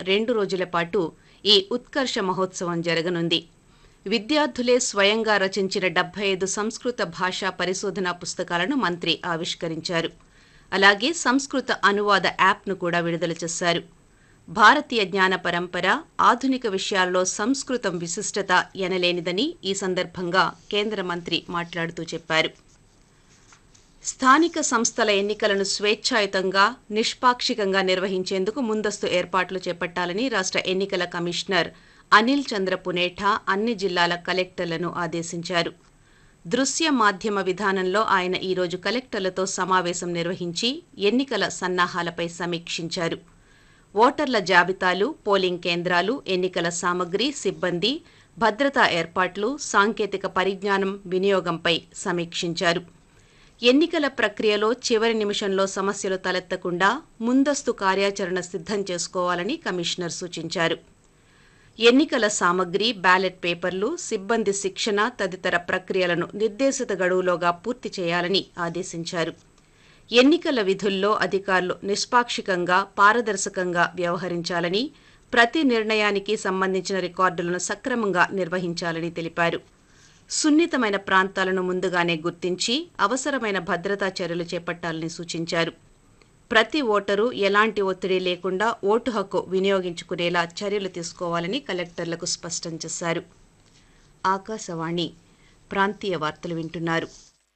రెండు రోజుల పాటు ఈ ఉత్కర్ష మహోత్సవం జరగనుంది విద్యార్థులే స్వయంగా రచించిన డెబ్బై ఐదు సంస్కృత భాషా పరిశోధనా పుస్తకాలను మంత్రి ఆవిష్కరించారు అలాగే సంస్కృత అనువాద యాప్ను కూడా విడుదల చేశారు భారతీయ జ్ఞాన పరంపర ఆధునిక విషయాల్లో సంస్కృతం విశిష్టత ఎనలేనిదని ఈ సందర్భంగా కేంద్ర మంత్రి మాట్లాడుతూ చెప్పారు స్థానిక సంస్థల ఎన్నికలను స్వేచ్ఛాయుతంగా నిష్పాక్షికంగా నిర్వహించేందుకు ముందస్తు ఏర్పాట్లు చేపట్టాలని రాష్ట్ర ఎన్నికల కమిషనర్ అనిల్ చంద్ర పునేఠా అన్ని జిల్లాల కలెక్టర్లను ఆదేశించారు దృశ్య మాధ్యమ విధానంలో ఆయన ఈరోజు కలెక్టర్లతో సమావేశం నిర్వహించి ఎన్నికల సన్నాహాలపై సమీక్షించారు ఓటర్ల జాబితాలు పోలింగ్ కేంద్రాలు ఎన్నికల సామగ్రి సిబ్బంది భద్రతా ఏర్పాట్లు సాంకేతిక పరిజ్ఞానం వినియోగంపై సమీక్షించారు ఎన్నికల ప్రక్రియలో చివరి నిమిషంలో సమస్యలు తలెత్తకుండా ముందస్తు కార్యాచరణ సిద్ధం చేసుకోవాలని కమిషనర్ సూచించారు ఎన్నికల సామగ్రి బ్యాలెట్ పేపర్లు సిబ్బంది శిక్షణ తదితర ప్రక్రియలను నిర్దేశిత గడువులోగా పూర్తి చేయాలని ఆదేశించారు ఎన్నికల విధుల్లో అధికారులు నిష్పాక్షికంగా పారదర్శకంగా వ్యవహరించాలని ప్రతి నిర్ణయానికి సంబంధించిన రికార్డులను సక్రమంగా నిర్వహించాలని తెలిపారు సున్నితమైన ప్రాంతాలను ముందుగానే గుర్తించి అవసరమైన భద్రతా చర్యలు చేపట్టాలని సూచించారు ప్రతి ఓటరు ఎలాంటి ఒత్తిడి లేకుండా ఓటు హక్కు వినియోగించుకునేలా చర్యలు తీసుకోవాలని కలెక్టర్లకు స్పష్టం చేశారు ఆకాశవాణి ప్రాంతీయ వార్తలు వింటున్నారు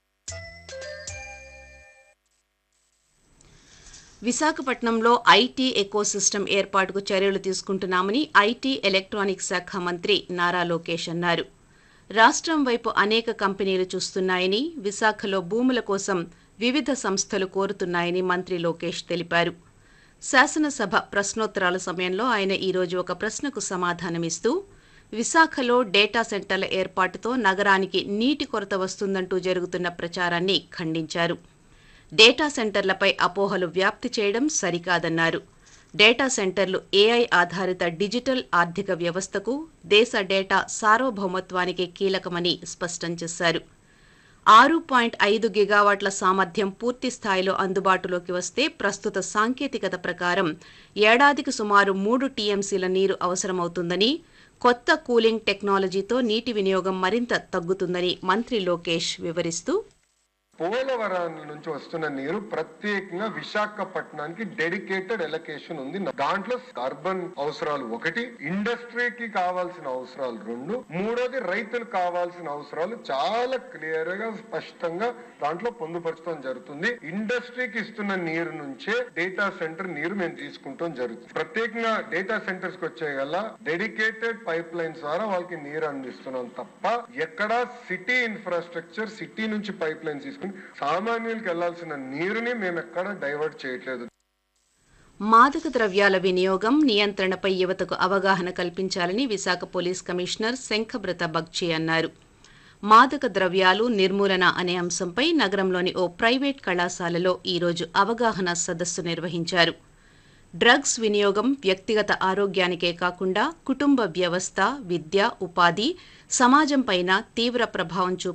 విశాఖపట్నంలో ఐటీ ఎకోసిస్టమ్ ఏర్పాటుకు చర్యలు తీసుకుంటున్నామని ఐటీ ఎలక్ట్రానిక్స్ శాఖ మంత్రి నారా లోకేష్ అన్నారు రాష్ట్రం వైపు అనేక కంపెనీలు చూస్తున్నాయని విశాఖలో భూముల కోసం వివిధ సంస్థలు కోరుతున్నాయని మంత్రి లోకేష్ తెలిపారు శాసనసభ ప్రశ్నోత్తరాల సమయంలో ఆయన ఈరోజు ఒక ప్రశ్నకు సమాధానమిస్తూ విశాఖలో డేటా సెంటర్ల ఏర్పాటుతో నగరానికి నీటి కొరత వస్తుందంటూ జరుగుతున్న ప్రచారాన్ని ఖండించారు డేటా సెంటర్లపై అపోహలు వ్యాప్తి చేయడం సరికాదన్నారు డేటా సెంటర్లు ఏఐ ఆధారిత డిజిటల్ ఆర్థిక వ్యవస్థకు దేశ డేటా సార్వభౌమత్వానికి కీలకమని స్పష్టం చేశారు ఆరు పాయింట్ ఐదు గిగావాట్ల సామర్థ్యం పూర్తి స్థాయిలో అందుబాటులోకి వస్తే ప్రస్తుత సాంకేతికత ప్రకారం ఏడాదికి సుమారు మూడు టీఎంసీల నీరు అవసరమవుతుందని కొత్త కూలింగ్ టెక్నాలజీతో నీటి వినియోగం మరింత తగ్గుతుందని మంత్రి లోకేష్ వివరిస్తూ పోలవరం నుంచి వస్తున్న నీరు ప్రత్యేకంగా విశాఖపట్నానికి డెడికేటెడ్ ఎలకేషన్ ఉంది దాంట్లో అర్బన్ అవసరాలు ఒకటి ఇండస్ట్రీకి కావాల్సిన అవసరాలు రెండు మూడోది రైతులకు కావాల్సిన అవసరాలు చాలా క్లియర్ గా స్పష్టంగా దాంట్లో పొందుపరచడం జరుగుతుంది ఇండస్ట్రీకి ఇస్తున్న నీరు నుంచే డేటా సెంటర్ నీరు మేము తీసుకుంటాం జరుగుతుంది ప్రత్యేకంగా డేటా సెంటర్స్ కి వచ్చే గల డెడికేటెడ్ పైప్ లైన్స్ ద్వారా వాళ్ళకి నీరు అందిస్తున్నాం తప్ప ఎక్కడా సిటీ ఇన్ఫ్రాస్ట్రక్చర్ సిటీ నుంచి పైప్ లైన్స్ తీసుకుని సామాన్యులకు వెళ్లాల్సిన నీరుని మేము ఎక్కడ డైవర్ట్ చేయట్లేదు మాదక ద్రవ్యాల వినియోగం నియంత్రణపై యువతకు అవగాహన కల్పించాలని విశాఖ పోలీస్ కమిషనర్ శంఖబ్రత బగ్చి అన్నారు మాదక ద్రవ్యాలు నిర్మూలన అనే అంశంపై నగరంలోని ఓ ప్రైవేట్ కళాశాలలో ఈరోజు అవగాహన సదస్సు నిర్వహించారు డ్రగ్స్ వినియోగం వ్యక్తిగత ఆరోగ్యానికే కాకుండా కుటుంబ వ్యవస్థ విద్య ఉపాధి సమాజంపైన తీవ్ర ప్రభావం చూపే